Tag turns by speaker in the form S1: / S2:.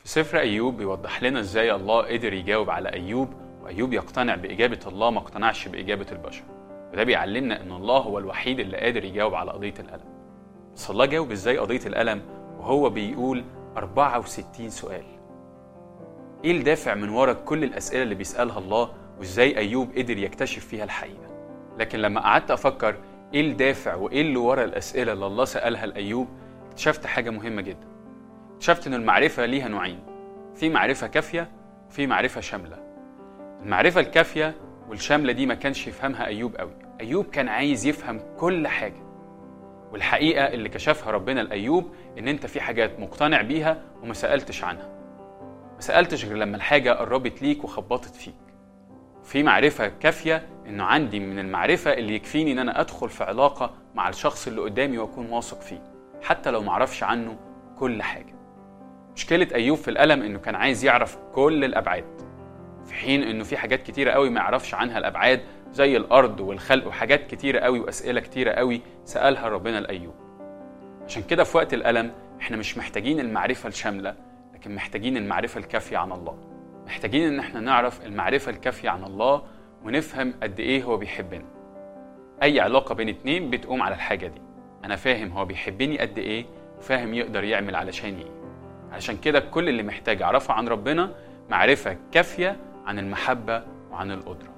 S1: في سفر أيوب بيوضح لنا إزاي الله قدر يجاوب على أيوب وأيوب يقتنع بإجابة الله ما اقتنعش بإجابة البشر وده بيعلمنا إن الله هو الوحيد اللي قادر يجاوب على قضية الألم بس الله جاوب إزاي قضية الألم وهو بيقول 64 سؤال إيه الدافع من ورا كل الأسئلة اللي بيسألها الله وإزاي أيوب قدر يكتشف فيها الحقيقة لكن لما قعدت أفكر إيه الدافع وإيه اللي ورا الأسئلة اللي الله سألها لأيوب اكتشفت حاجة مهمة جدا اكتشفت إن المعرفة ليها نوعين في معرفة كافية وفي معرفة شاملة المعرفة الكافية والشاملة دي ما كانش يفهمها أيوب قوي أيوب كان عايز يفهم كل حاجة والحقيقة اللي كشفها ربنا لأيوب إن أنت في حاجات مقتنع بيها وما سألتش عنها ما سألتش غير لما الحاجة قربت ليك وخبطت فيك في معرفة كافية إنه عندي من المعرفة اللي يكفيني إن أنا أدخل في علاقة مع الشخص اللي قدامي وأكون واثق فيه حتى لو معرفش عنه كل حاجة مشكلة أيوب في الألم إنه كان عايز يعرف كل الأبعاد في حين إنه في حاجات كتيرة قوي ما يعرفش عنها الأبعاد زي الأرض والخلق وحاجات كتيرة قوي وأسئلة كتيرة قوي سألها ربنا لأيوب عشان كده في وقت الألم إحنا مش محتاجين المعرفة الشاملة لكن محتاجين المعرفة الكافية عن الله محتاجين إن إحنا نعرف المعرفة الكافية عن الله ونفهم قد إيه هو بيحبنا أي علاقة بين اتنين بتقوم على الحاجة دي أنا فاهم هو بيحبني قد إيه وفاهم يقدر يعمل علشان إيه علشان كده كل اللي محتاج أعرفه عن ربنا معرفة كافية عن المحبة وعن القدرة